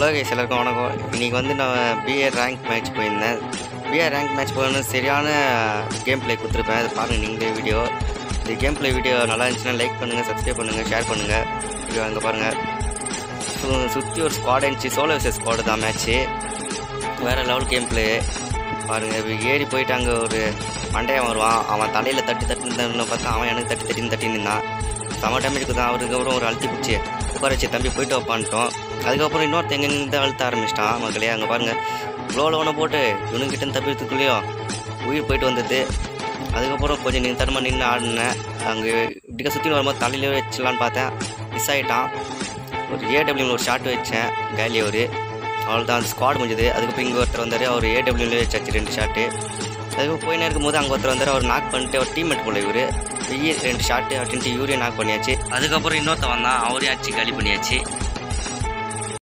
hello guys எல்லாருக்கும் வணக்கம் இன்றைக்கி வந்து நான் பிஏ ரேங்க் மேட்ச் போயிருந்தேன் பிஏ ரேங்க் மேட்ச் போகணும்னு சரியான கேம் ப்ளே கொடுத்துருப்பேன் அது பாருங்கள் நீங்களே வீடியோ இந்த கேம் ப்ளே வீடியோ நல்லா இருந்துச்சுன்னா லைக் பண்ணுங்கள் சப்ஸ்கிரைப் பண்ணுங்கள் ஷேர் பண்ணுங்கள் வீடியோ அங்கே பாருங்கள் ஸோ சுற்றி ஒரு ஸ்குவாட் இருந்துச்சு சோலோ விசஸ் ஸ்குவாடு தான் மேட்ச்சு வேறு லெவல் கேம் ப்ளே பாருங்கள் இப்போ ஏறி போயிட்டு அங்கே ஒரு மண்டையன் வருவான் அவன் தலையில் தட்டி தட்டுன்னு பார்த்தா அவன் எனக்கு தட்டி தட்டின்னு தட்டி நின்னான் செம டேமேஜ் தான் அவருக்கு அப்புறம் ஒரு அழுத்தி பிடிச்சி உட்கார வச்சு தம்பி போயிட்டு வைப்பான்ட்டோம் அதுக்கப்புறம் இன்னொருத்த எங்கே நின்று அழுத்த ஆரம்பிச்சிட்டான் மக்களே அங்கே பாருங்கள் ப்ளோவில் ஒன்று போட்டு இவனுக்கிட்ட தப்பிக்கிறதுக்குள்ளேயும் உயிர் போயிட்டு வந்தது அதுக்கப்புறம் கொஞ்சம் நின்று தரமாக நின்று ஆடினேன் அங்கே இப்படிக்க சுற்றி வரும்போது தலையிலே வச்சிடலான்னு பார்த்தேன் மிஸ் ஆகிட்டான் ஒரு ஏடபிள்யூவில் ஒரு ஷாட் வச்சேன் கேலி ஒரு அவ்வளோதான் அந்த ஸ்குவாட் முடிஞ்சது அதுக்கப்புறம் இங்கே ஒருத்தர் வந்தார் அவர் ஏடபிள்யூல வச்சாச்சு ரெண்டு ஷாட்டு அதுக்கப்புறம் போயினே இருக்கும்போது அங்கே ஒருத்தர் வந்தார் அவர் நாக் பண்ணிட்டு அவர் டீம்மேட் போல இவர் ரெண்டு ஷாட்டு அப்படின்ட்டு யூரியா நாக் பண்ணியாச்சு அதுக்கப்புறம் இன்னொருத்தன் வந்தான் அவரையும் ஆச்சு காலி பண்ணியாச்சு